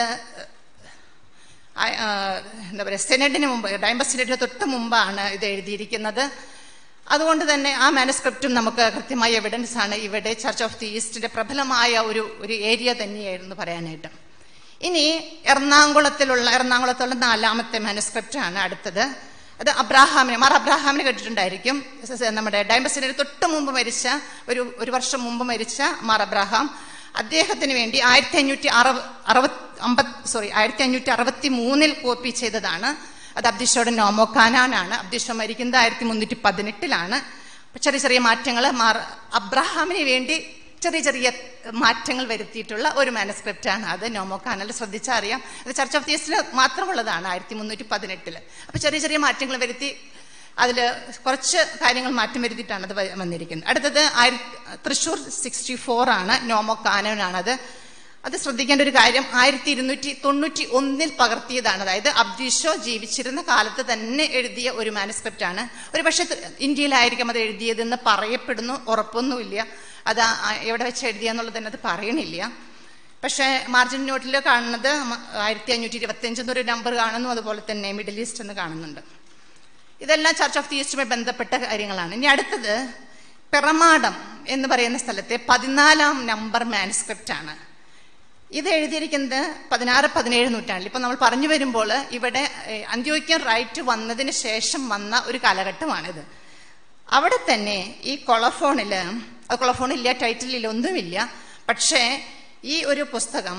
B: ആ- ആ, എന്താ പറയുക സെനഡിന് മുമ്പ് ഡൈംബർ സെനഡിന് തൊട്ട് മുമ്പാണ് ഇത് എഴുതിയിരിക്കുന്നത് അതുകൊണ്ട് തന്നെ ആ മാനസ്ക്രിപ്റ്റും നമുക്ക് കൃത്യമായ എവിഡൻസ് ആണ് ഇവിടെ ചർച്ച് ഓഫ് ദി ഈസ്റ്റിന്റെ പ്രബലമായ ഒരു ഒരു ഏരിയ തന്നെയായിരുന്നു പറയാനായിട്ട് ഇനി എറണാകുളത്തിലുള്ള എറണാകുളത്തുള്ള നാലാമത്തെ മാനസ്ക്രിപ്റ്റ് ആണ് അടുത്തത് അത് അബ്രാഹാമിനെ മാർ അബ്രാഹാമിനെ കേട്ടിട്ടുണ്ടായിരിക്കും സ- സ- നമ്മുടെ ഡൈംബസിന് തൊട്ട് മുമ്പ് മരിച്ച ഒരു ഒരു വർഷം മുമ്പ് മരിച്ച മാർ അബ്രാഹാം അദ്ദേഹത്തിന് വേണ്ടി ആയിരത്തി അഞ്ഞൂറ്റി അറുപ അറുപത് അമ്പത് സോറി ആയിരത്തി അഞ്ഞൂറ്റി അറുപത്തി മൂന്നിൽ കോപ്പി ചെയ്തതാണ് അത് അബ്ദിഷോയുടെ നോമോക്കാനാണ് അബ്ദിഷോ മരിക്കുന്നത് ആയിരത്തി മുന്നൂറ്റി പതിനെട്ടിലാണ് ചെറിയ ചെറിയ മാറ്റങ്ങൾ മാർ അബ്രഹാമിന് വേണ്ടി ചെറിയ ചെറിയ മാറ്റങ്ങൾ വരുത്തിയിട്ടുള്ള ഒരു മാനസ്ക്രിപ്റ്റ് ആണ് അത് നോമോക്കാനൽ ശ്രദ്ധിച്ചാൽ അറിയാം അത് ചർച്ച് ഓഫ് തീസിന് മാത്രമുള്ളതാണ് ആയിരത്തി മുന്നൂറ്റി പതിനെട്ടില് അപ്പൊ ചെറിയ ചെറിയ മാറ്റങ്ങൾ വരുത്തി അതിൽ കുറച്ച് കാര്യങ്ങൾ മാറ്റം വരുത്തിയിട്ടാണ് അത് വ- വന്നിരിക്കുന്നത് അടുത്തത് ആയിര തൃശ്ശൂർ സിക്സ്റ്റി ഫോർ ആണ് നോമോ കാനോനാണത് അത് ശ്രദ്ധിക്കേണ്ട ഒരു കാര്യം ആയിരത്തി ഇരുന്നൂറ്റി തൊണ്ണൂറ്റി ഒന്നിൽ പകർത്തിയതാണ് അതായത് അബ്ദീഷോ ജീവിച്ചിരുന്ന കാലത്ത് തന്നെ എഴുതിയ ഒരു മാനസ്ക്രിപ്റ്റ് ആണ് ഒരു പക്ഷേ ഇന്ത്യയിലായിരിക്കും അത് എഴുതിയതെന്ന് പറയപ്പെടുന്നു ഉറപ്പൊന്നുമില്ല അത് ആ- എവിടെ വെച്ച് എഴുതിയെന്നുള്ളത് തന്നെ അത് പറയണില്ല പക്ഷേ മാർജിൻ നോട്ടിൽ കാണുന്നത് ആയിരത്തി അഞ്ഞൂറ്റി ഇരുപത്തിയഞ്ച് എന്നൊരു നമ്പർ കാണുന്നു അതുപോലെ തന്നെ മിഡിൽ ഈസ്റ്റ് എന്ന് കാണുന്നുണ്ട് ഇതെല്ലാം ചർച്ച് ഓഫ് ദി ഈസ്റ്റുമായി ബന്ധപ്പെട്ട കാര്യങ്ങളാണ് ഇനി അടുത്തത് പെറമാടം എന്ന് പറയുന്ന സ്ഥലത്തെ പതിനാലാം നമ്പർ മാനുസ്ക്രിപ്റ്റ് ആണ് ഇത് എഴുതിയിരിക്കുന്നത് പതിനാറ് പതിനേഴ് നൂറ്റാണ്ടിൽ ഇപ്പം നമ്മൾ പറഞ്ഞു വരുമ്പോൾ ഇവിടെ ഏഹ്, അന്ത്യോക്യൻ റൈറ്റ് വന്നതിന് ശേഷം വന്ന ഒരു കാലഘട്ടമാണിത് അവിടെ തന്നെ ഈ കൊളഫോണിൽ അത് കൊളഫോണില്ല ടൈറ്റിലില്ല ഒന്നുമില്ല പക്ഷേ ഈ ഒരു പുസ്തകം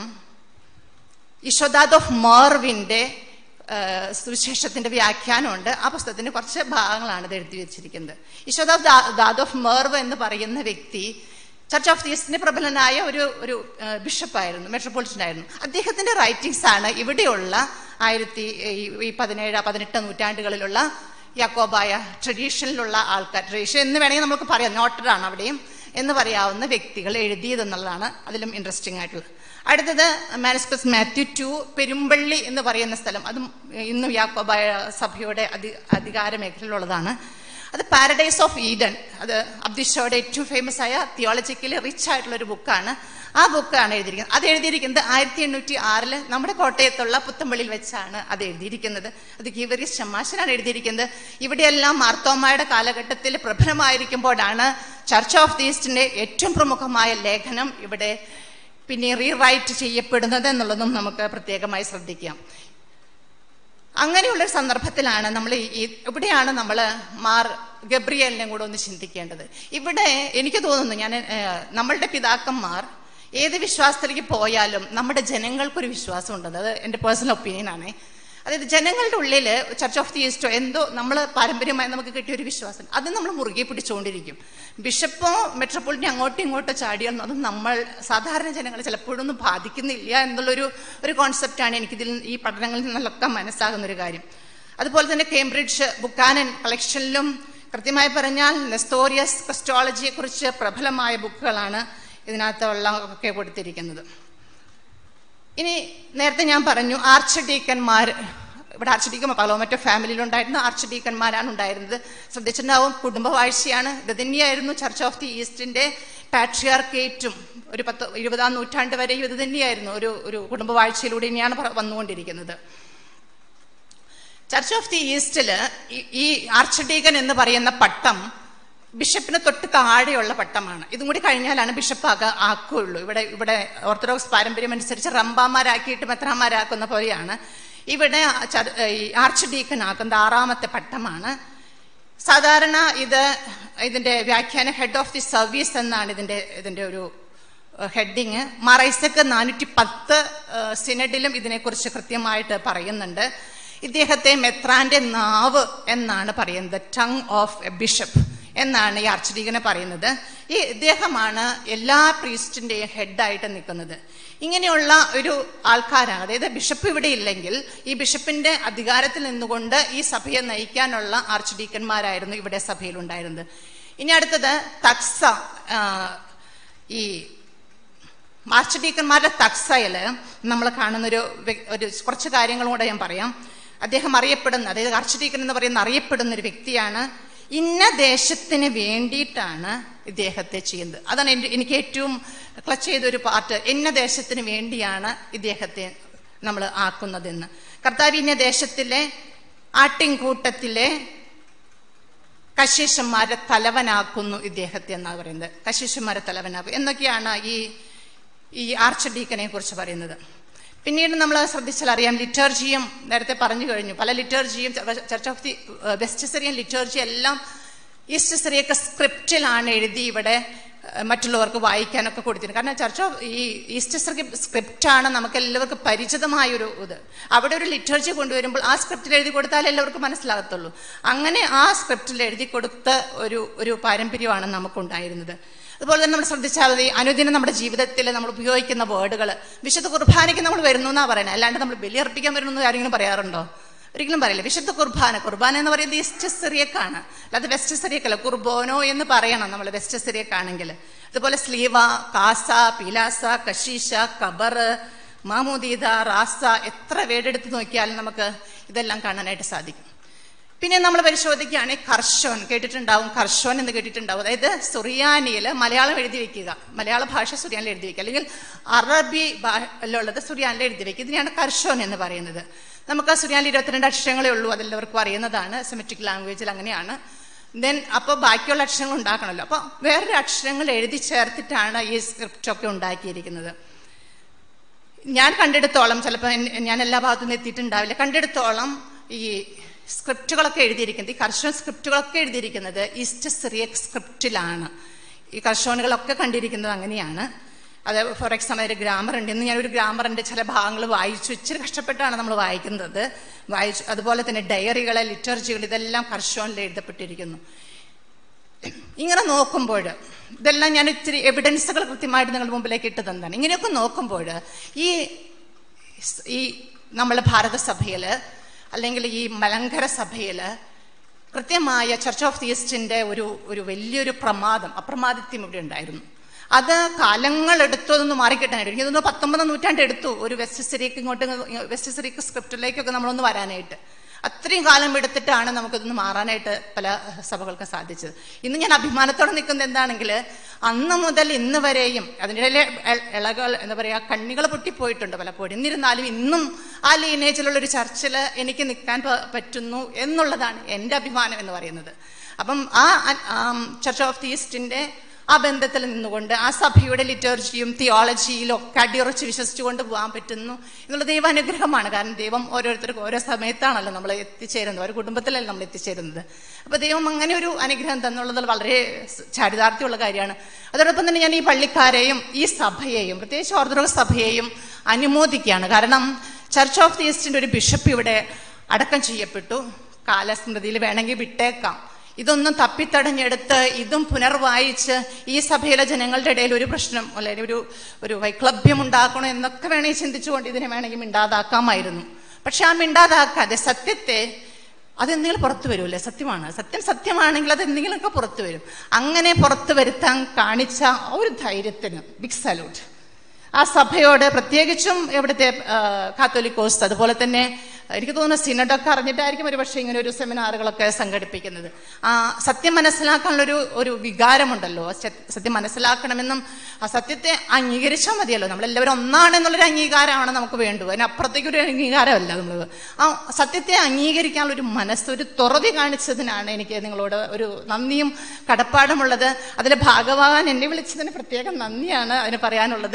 B: ഇഷോദാദ് ഓഫ് മോർവിൻ്റെ സുവിശേഷത്തിന്റെ വ്യാഖ്യാനമുണ്ട് ആ പുസ്തകത്തിന്റെ കുറച്ച് ഭാഗങ്ങളാണ് ഇത് എഴുതി വെച്ചിരിക്കുന്നത് ഇഷോദാദ് ദാദ് ഓഫ് മേർവ് എന്ന് പറയുന്ന വ്യക്തി ചർച്ച് ഓഫ് ദീസിന്റെ പ്രബലനായ ഒരു ഒരു ബിഷപ്പായിരുന്നു മെട്രോപൊളിറ്റൻ ആയിരുന്നു അദ്ദേഹത്തിന്റെ റൈറ്റിംഗ്സ് ആണ് ഇവിടെയുള്ള ആയിരത്തി ഈ- ഈ പതിനേഴ് പതിനെട്ട് നൂറ്റാണ്ടുകളിലുള്ള യാക്കോബായ ട്രഡീഷനിലുള്ള ആൾക്കാർ ട്രഡീഷൻ എന്ന് വേണമെങ്കിൽ നമുക്ക് പറയാം നോട്ടഡാണ് അവിടെയും എന്ന് പറയാവുന്ന വ്യക്തികൾ എഴുതിയതെന്നുള്ളതാണ് അതിലും ഇൻട്രസ്റ്റിംഗ് ആയിട്ടുള്ളത് അടുത്തത് മാനസ്കസ് മാത്യു ടു പെരുമ്പള്ളി എന്ന് പറയുന്ന സ്ഥലം അതും ഇന്നും യാക്കോബായ സഭയുടെ അധി അധികാര മേഖലയിലുള്ളതാണ് അത് പാരഡൈസ് ഓഫ് ഈഡൻ അത് അബ്ദിഷോയുടെ ഏറ്റവും ഫേമസ് ആയ തിയോളജിക്കലി റിച്ച് ആയിട്ടുള്ള ഒരു ബുക്കാണ് ആ ബുക്കാണ് എഴുതിയിരിക്കുന്നത് അത് എഴുതിയിരിക്കുന്നത് ആയിരത്തി എണ്ണൂറ്റി ആറില് നമ്മുടെ കോട്ടയത്തുള്ള പുത്തമ്പള്ളിയിൽ വെച്ചാണ് അത് എഴുതിയിരിക്കുന്നത് അത് ഗീവറി ഷമാശനാണ് എഴുതിയിരിക്കുന്നത് ഇവിടെയെല്ലാം മാർത്തോമായുടെ കാലഘട്ടത്തിൽ പ്രബലമായിരിക്കുമ്പോഴാണ് ചർച്ച് ഓഫ് ദി ഈസ്റ്റിന്റെ ഏറ്റവും പ്രമുഖമായ ലേഖനം ഇവിടെ പിന്നെ റീറൈറ്റ് ചെയ്യപ്പെടുന്നത് എന്നുള്ളതും നമുക്ക് പ്രത്യേകമായി ശ്രദ്ധിക്കാം അങ്ങനെയുള്ള ഒരു സന്ദർഭത്തിലാണ് നമ്മൾ ഈ ഈ- ഇവിടെയാണ് നമ്മൾ മാർ ഗബ്രിയലിനെ കൂടെ ഒന്ന് ചിന്തിക്കേണ്ടത് ഇവിടെ എനിക്ക് തോന്നുന്നു ഞാൻ ഏഹ്, നമ്മളുടെ പിതാക്കന്മാർ ഏത് വിശ്വാസത്തിലേക്ക് പോയാലും നമ്മുടെ ജനങ്ങൾക്കൊരു വിശ്വാസം ഉണ്ട് അത് എൻ്റെ പേഴ്സണൽ ഒപ്പീനിയൻ ആണ് അതായത് ജനങ്ങളുടെ ഉള്ളിൽ ചർച്ച് ഓഫ് ദി ഈസ്റ്റോ എന്തോ നമ്മൾ പാരമ്പര്യമായി നമുക്ക് കിട്ടിയ ഒരു വിശ്വാസം അത് നമ്മൾ മുറുകെ പിടിച്ചുകൊണ്ടിരിക്കും ബിഷപ്പോ മെട്രോപൊളിറ്റിനെ അങ്ങോട്ടും ഇങ്ങോട്ടോ ചാടിയാൽ അത് നമ്മൾ സാധാരണ ജനങ്ങളെ ചിലപ്പോഴൊന്നും ബാധിക്കുന്നില്ല എന്നുള്ളൊരു ഒരു കോൺസെപ്റ്റാണ് എനിക്കിതിൽ ഈ പഠനങ്ങളിൽ നിന്നൊക്കെ മനസ്സാകുന്ന ഒരു കാര്യം അതുപോലെ തന്നെ കേംബ്രിഡ്ജ് ബുക്കാനൻ കളക്ഷനിലും കൃത്യമായി പറഞ്ഞാൽ നെസ്തോറിയസ് ക്രിസ്റ്റോളജിയെ കുറിച്ച് പ്രബലമായ ബുക്കുകളാണ് ഇതിനകത്തുള്ള ഒക്കെ കൊടുത്തിരിക്കുന്നത് ഇനി നേരത്തെ ഞാൻ പറഞ്ഞു ആർച്ച് ഡീക്കന്മാർ ഇവിടെ ആർച്ച് ഡീക്കൻ പലോമറ്റോ ഫാമിലിയിലുണ്ടായിരുന്ന ആർച്ച് ഡീക്കന്മാരാണ് ഉണ്ടായിരുന്നത് ശ്രദ്ധിച്ചിട്ടുണ്ടാവും കുടുംബവാഴ്ചയാണ് ഇത് തന്നെയായിരുന്നു ചർച്ച് ഓഫ് ദി ഈസ്റ്റിന്റെ പാട്രിയാർക്കേറ്റും ഒരു പത്ത് ഇരുപതാം നൂറ്റാണ്ട് വരെയും ഇത് തന്നെയായിരുന്നു ഒരു ഒരു കുടുംബവാഴ്ചയിലൂടെ തന്നെയാണ് പറ- വന്നുകൊണ്ടിരിക്കുന്നത് ചർച്ച് ഓഫ് ദി ഈസ്റ്റില് ഈ- ഈ ആർച്ച് ഡീക്കൻ എന്ന് പറയുന്ന പട്ടം ബിഷപ്പിന് തൊട്ട് താഴെയുള്ള പട്ടമാണ് ഇതും കൂടി കഴിഞ്ഞാലാണ് ബിഷപ്പ് ആക ആക്കുകയുള്ളൂ ഇവിടെ ഇവിടെ ഓർത്തഡോക്സ് പാരമ്പര്യം അനുസരിച്ച് റംബാമാരാക്കിയിട്ട് മെത്രാമാരാക്കുന്ന പോലെയാണ് ഇവിടെ ചർ- ഈ ആർച്ച് ഡീക്കൻ ആക്കുന്നത് ആറാമത്തെ പട്ടമാണ് സാധാരണ ഇത് ഇതിന്റെ വ്യാഖ്യാനം ഹെഡ് ഓഫ് ദി സർവീസ് എന്നാണ് ഇതിന്റെ ഇതിന്റെ ഒരു ഹെഡിങ് മറൈസക്ക് നാനൂറ്റി പത്ത് സിനഡിലും ഇതിനെക്കുറിച്ച് കൃത്യമായിട്ട് പറയുന്നുണ്ട് ഇദ്ദേഹത്തെ മെത്രാന്റെ നാവ് എന്നാണ് പറയുന്നത് ടങ് ഓഫ് എ ബിഷപ്പ് എന്നാണ് ഈ ആർച്ചഡീകനെ പറയുന്നത് ഈ ഇദ്ദേഹമാണ് എല്ലാ പ്രീസ്റ്റിന്റെയും ഹെഡായിട്ട് നിൽക്കുന്നത് ഇങ്ങനെയുള്ള ഒരു ആൾക്കാരാണ് അതായത് ബിഷപ്പ് ഇവിടെ ഇല്ലെങ്കിൽ ഈ ബിഷപ്പിന്റെ അധികാരത്തിൽ നിന്നുകൊണ്ട് ഈ സഭയെ നയിക്കാനുള്ള ആർച്ച് ഡീക്കന്മാരായിരുന്നു ഇവിടെ സഭയിലുണ്ടായിരുന്നത് ഇനി അടുത്തത് തക്സ ആ, ഈ ആർച്ച് ഡീക്കന്മാരുടെ തക്സയില് നമ്മൾ കാണുന്നൊരു വ്യ- ഒരു കുറച്ച് കാര്യങ്ങളും കൂടെ ഞാൻ പറയാം അദ്ദേഹം അറിയപ്പെടുന്ന അതായത് ആർച്ച് ഡീക്കൻ എന്ന് പറയുന്ന അറിയപ്പെടുന്ന ഒരു വ്യക്തിയാണ് ഇന്ന ദേശത്തിന് വേണ്ടിയിട്ടാണ് ഇദ്ദേഹത്തെ ചെയ്യുന്നത് അതാണ് എൻ്റെ എനിക്ക് ഏറ്റവും ക്ലച്ച് ചെയ്ത ഒരു പാർട്ട് ഇന്ന ദേശത്തിന് വേണ്ടിയാണ് ഇദ്ദേഹത്തെ നമ്മൾ ആക്കുന്നതെന്ന് കർത്താവ് ഇന്ന ദേശത്തിലെ ആട്ടിൻകൂട്ടത്തിലെ കശീശന്മാരെ തലവനാക്കുന്നു ഇദ്ദേഹത്തെ എന്നാണ് പറയുന്നത് കശീശന്മാരെ തലവനാക്കും എന്നൊക്കെയാണ് ഈ ഈ ആർച്ച് ഡീക്കനെ കുറിച്ച് പറയുന്നത് പിന്നീട് നമ്മൾ ശ്രദ്ധിച്ചാൽ അറിയാം ലിറ്റർജിയും നേരത്തെ പറഞ്ഞു കഴിഞ്ഞു പല ലിറ്റർജിയും church of the West Syrian liturgy എല്ലാം ഈസ്റ്റ് സിറിയൊക്കെ സ്ക്രിപ്റ്റിലാണ് എഴുതി ഇവിടെ ഏഹ്, മറ്റുള്ളവർക്ക് വായിക്കാനൊക്കെ കൊടുത്തിരുന്നത് കാരണം ചർച്ച് ഓഫ് ഈ ഈസ്റ്റ് സിറി സ്ക്രിപ്റ്റാണ് നമുക്ക് എല്ലാവർക്കും പരിചിതമായ ഒരു ഇത് അവിടെ ഒരു ലിറ്റർജി കൊണ്ടുവരുമ്പോൾ ആ സ്ക്രിപ്റ്റിൽ എഴുതി കൊടുത്താലേ എല്ലാവർക്കും മനസ്സിലാകത്തുള്ളൂ അങ്ങനെ ആ സ്ക്രിപ്റ്റിൽ എഴുതി കൊടുത്ത ഒരു ഒരു പാരമ്പര്യമാണ് നമുക്കുണ്ടായിരുന്നത് അതുപോലെ തന്നെ നമ്മൾ ശ്രദ്ധിച്ചാൽ മതി അനുദിനം നമ്മുടെ ജീവിതത്തിൽ നമ്മൾ ഉപയോഗിക്കുന്ന വേർഡുകൾ വിശുദ്ധ കുർബാനയ്ക്ക് നമ്മൾ വരുന്നു എന്നാ പറയുന്നത് അല്ലാണ്ട് നമ്മൾ ബലിയർപ്പിക്കാൻ വരുന്നു എന്ന് ആരെങ്കിലും പറയാറുണ്ടോ ഒരിക്കലും പറയില്ല വിശുദ്ധ കുർബാന കുർബാന എന്ന് പറയുന്നത് ഈസ്റ്റ് സിറിയക്കാണ് അല്ലാതെ വെസ്റ്റ് സിറിയക്കല്ല കുർബോനോ എന്ന് പറയണം നമ്മൾ വെസ്റ്റ് സിറിയക്കാണെങ്കിൽ അതുപോലെ സ്ലീവ കാസ പീലാസ കശീശ കബർ മാമൂദീദ റാസ എത്ര വേടെടുത്ത് നോക്കിയാലും നമുക്ക് ഇതെല്ലാം കാണാനായിട്ട് സാധിക്കും പിന്നെ നമ്മൾ പരിശോധിക്കുകയാണെങ്കിൽ കർഷോൻ കേട്ടിട്ടുണ്ടാവും കർഷോൻ എന്ന് കേട്ടിട്ടുണ്ടാവും അതായത് സുറിയാനിയിൽ മലയാളം എഴുതി വെക്കുക മലയാള ഭാഷ സുറിയാനിൽ എഴുതി വെക്കുക അല്ലെങ്കിൽ അറബി ഭാഷയിലുള്ളത് സുറിയാനിൽ എഴുതി വെക്കുക ഇതിനെയാണ് കർഷോൻ എന്ന് പറയുന്നത് നമുക്ക് ആ സുറിയാനിൽ ഇരുപത്തിരണ്ട് അക്ഷരങ്ങളേ ഉള്ളൂ അതെല്ലാവർക്കും അറിയുന്നതാണ് സെമറ്റിക് ലാംഗ്വേജിൽ അങ്ങനെയാണ് ദെൻ അപ്പോൾ ബാക്കിയുള്ള അക്ഷരങ്ങൾ ഉണ്ടാക്കണമല്ലോ അപ്പോൾ വേറൊരു അക്ഷരങ്ങൾ എഴുതി ചേർത്തിട്ടാണ് ഈ സ്ക്രിപ്റ്റൊക്കെ ഉണ്ടാക്കിയിരിക്കുന്നത് ഞാൻ കണ്ടെടുത്തോളം ചിലപ്പോൾ ഞാൻ എല്ലാ ഭാഗത്തു നിന്ന് എത്തിയിട്ടുണ്ടാവില്ല കണ്ടെടുത്തോളം ഈ സ്ക്രിപ്റ്റുകളൊക്കെ എഴുതിയിരിക്കുന്നത് ഈ കർഷൺ സ്ക്രിപ്റ്റുകളൊക്കെ എഴുതിയിരിക്കുന്നത് ഈസ്റ്റ് സിറിയക് സ്ക്രിപ്റ്റിലാണ് ഈ കർഷോനുകളൊക്കെ കണ്ടിരിക്കുന്നത് അങ്ങനെയാണ് അത് ഫോർ എക്സാമ്പിൾ ഒരു ഗ്രാമർ ഉണ്ട് ഇന്ന് ഞാനൊരു ഗ്രാമറിൻ്റെ ചില ഭാഗങ്ങൾ വായിച്ചു ഇച്ചിരി കഷ്ടപ്പെട്ടാണ് നമ്മൾ വായിക്കുന്നത് വായിച്ചു അതുപോലെ തന്നെ ഡയറികളെ ലിറ്റർജികൾ ഇതെല്ലാം കർഷോനിൽ എഴുതപ്പെട്ടിരിക്കുന്നു ഇങ്ങനെ നോക്കുമ്പോൾ ഇതെല്ലാം ഞാൻ ഇത്തിരി എവിഡൻസുകൾ കൃത്യമായിട്ട് നിങ്ങളുടെ മുമ്പിലേക്ക് ഇട്ട് തന്നാണ് ഇങ്ങനെയൊക്കെ നോക്കുമ്പോൾ ഈ ഈ നമ്മുടെ ഭാരതസഭയിൽ അല്ലെങ്കിൽ ഈ മലങ്കര സഭയിൽ കൃത്യമായ ചർച്ച് ഓഫ് തീസ്റ്റിൻ്റെ ഒരു ഒരു വലിയൊരു പ്രമാദം അപ്രമാദിത്യം ഇവിടെ ഉണ്ടായിരുന്നു അത് കാലങ്ങൾ എടുത്തു അതൊന്ന് മാറിക്കിട്ടാനായിട്ട് എനിക്ക് തോന്നുന്നു പത്തൊമ്പതാം നൂറ്റാണ്ട് എടുത്തു ഒരു വെസ്റ്റ് സിറിയക്ക് ഇങ്ങോട്ട് വെസ്റ്റ് സിറിയക്ക് സ്ക്രിപ്റ്റിലേക്കൊക്കെ നമ്മളൊന്ന് വരാനായിട്ട് അത്രയും കാലം എടുത്തിട്ടാണ് നമുക്കിതൊന്ന് മാറാനായിട്ട് പല സഭകൾക്കും സാധിച്ചത് ഇന്ന് ഞാൻ അഭിമാനത്തോടെ നിൽക്കുന്നത് എന്താണെങ്കിൽ അന്ന് മുതൽ ഇന്ന് വരെയും അതിൻ്റെ ഇളകൾ എന്താ പറയുക കണ്ണികൾ പൊട്ടിപ്പോയിട്ടുണ്ട് പലപ്പോഴും എന്നിരുന്നാലും ഇന്നും ആ ലീനേജിലുള്ള ഒരു ചർച്ചിൽ എനിക്ക് നിൽക്കാൻ പറ്റുന്നു എന്നുള്ളതാണ് എൻ്റെ അഭിമാനം എന്ന് പറയുന്നത് അപ്പം ആ ചർച്ച് ഓഫ് തീസ്റ്റിൻ്റെ ആ ബന്ധത്തിൽ നിന്നുകൊണ്ട് ആ സഭയുടെ ലിറ്റർജിയും തിയോളജിയിലും ഒക്കെ അടിയുറച്ച് വിശ്വസിച്ചുകൊണ്ട് പോകാൻ പറ്റുന്നു എന്നുള്ള ദൈവാനുഗ്രഹമാണ് കാരണം ദൈവം ഓരോരുത്തർക്കും ഓരോ സമയത്താണല്ലോ നമ്മൾ എത്തിച്ചേരുന്നത് ഒരു കുടുംബത്തിലല്ല നമ്മൾ എത്തിച്ചേരുന്നത് അപ്പോൾ ദൈവം അങ്ങനെ ഒരു അനുഗ്രഹം തന്നുള്ളത് വളരെ ചാരിതാർത്ഥ്യമുള്ള കാര്യമാണ് അതോടൊപ്പം തന്നെ ഞാൻ ഈ പള്ളിക്കാരെയും ഈ സഭയെയും പ്രത്യേകിച്ച് ഓർത്തഡോക്സ് സഭയെയും അനുമോദിക്കുകയാണ് കാരണം ചർച്ച് ഓഫ് ദി ഈസ്റ്റിൻ്റെ ഒരു ബിഷപ്പ് ഇവിടെ അടക്കം ചെയ്യപ്പെട്ടു കാലസ്മൃതിയിൽ വേണമെങ്കിൽ വിട്ടേക്കാം ഇതൊന്നും തപ്പിത്തടഞ്ഞെടുത്ത് ഇതും പുനർവായിച്ച് ഈ സഭയിലെ ജനങ്ങളുടെ ഇടയിൽ ഒരു പ്രശ്നം അല്ലെങ്കിൽ ഒരു ഒരു വൈക്ലഭ്യം ഉണ്ടാക്കണം എന്നൊക്കെ വേണമെങ്കിൽ ചിന്തിച്ചുകൊണ്ട് ഇതിനെ വേണമെങ്കിൽ മിണ്ടാതാക്കാമായിരുന്നു പക്ഷെ ആ മിണ്ടാതാക്കാതെ സത്യത്തെ അതെന്തെങ്കിലും പുറത്തു വരുമല്ലേ സത്യമാണ് സത്യം സത്യമാണെങ്കിൽ അത് എന്തെങ്കിലുമൊക്കെ പുറത്തു വരും അങ്ങനെ പുറത്തു വരുത്താൻ കാണിച്ച ഒരു ധൈര്യത്തിന് ബിഗ് സല്യൂട്ട് ആ സഭയോട് പ്രത്യേകിച്ചും ഇവിടുത്തെ കാത്തോലിക്കോസ് അതുപോലെ തന്നെ എനിക്ക് തോന്നുന്നു സിനഡൊക്കെ അറിഞ്ഞിട്ടായിരിക്കും ഒരു പക്ഷേ ഇങ്ങനെ ഒരു സെമിനാറുകളൊക്കെ സംഘടിപ്പിക്കുന്നത് ആ സത്യം മനസ്സിലാക്കാനുള്ളൊരു ഒരു വികാരമുണ്ടല്ലോ സത്യം മനസ്സിലാക്കണമെന്നും ആ സത്യത്തെ അംഗീകരിച്ചാൽ മതിയല്ലോ നമ്മളെല്ലാവരും ഒന്നാണെന്നുള്ളൊരു അംഗീകാരമാണ് നമുക്ക് വേണ്ടത് അതിനപ്പുറത്തേക്കൊരു അംഗീകാരമല്ല നമ്മൾ ആ സത്യത്തെ അംഗീകരിക്കാനുള്ള ഒരു മനസ്സ് ഒരു തുറവി കാണിച്ചതിനാണ് എനിക്ക് നിങ്ങളോട് ഒരു നന്ദിയും കടപ്പാടുമുള്ളത് അതിൽ ഭാഗവാൻ എന്നെ വിളിച്ചതിന് പ്രത്യേകം നന്ദിയാണ് അതിന് പറയാനുള്ളത്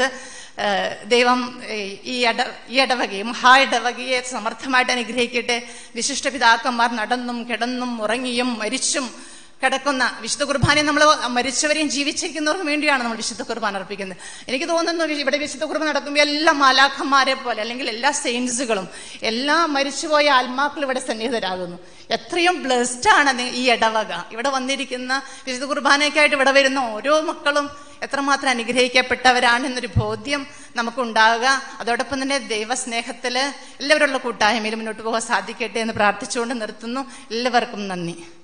B: ദൈവം ഈ ഇട ഈ ഇടവകയെ മഹാ ഇടവകയെ സമർത്ഥമായിട്ട് അനുഗ്രഹിക്കട്ടെ വിശിഷ്ട പിതാക്കന്മാർ നടന്നും കിടന്നും ഉറങ്ങിയും മരിച്ചും കിടക്കുന്ന വിശുദ്ധ കുർബാനയെ നമ്മൾ മരിച്ചവരെയും ജീവിച്ചിരിക്കുന്നവർക്കും വേണ്ടിയാണ് നമ്മൾ വിശുദ്ധ കുർബാന അർപ്പിക്കുന്നത് എനിക്ക് തോന്നുന്നു ഇവിടെ വിശുദ്ധ കുർബാന നടക്കുമ്പോൾ എല്ലാ മാലാഖന്മാരെ പോലെ അല്ലെങ്കിൽ എല്ലാ സെയിൻസുകളും എല്ലാ മരിച്ചുപോയ ആത്മാക്കളും ഇവിടെ സന്നിഹിതരാകുന്നു എത്രയും ബ്ലെസ്ഡ് ആണ് ഈ ഇടവക ഇവിടെ വന്നിരിക്കുന്ന വിശുദ്ധ കുർബാനയ്ക്കായിട്ട് ഇവിടെ വരുന്ന ഓരോ മക്കളും എത്രമാത്രം അനുഗ്രഹിക്കപ്പെട്ടവരാണെന്നൊരു ബോധ്യം നമുക്കുണ്ടാവുക അതോടൊപ്പം തന്നെ ദൈവസ്നേഹത്തിൽ എല്ലാവരുള്ള കൂട്ടായ്മയിൽ മുന്നോട്ട് പോകാൻ സാധിക്കട്ടെ എന്ന് പ്രാർത്ഥിച്ചുകൊണ്ട് നിർത്തുന്നു എല്ലാവർക്കും നന്ദി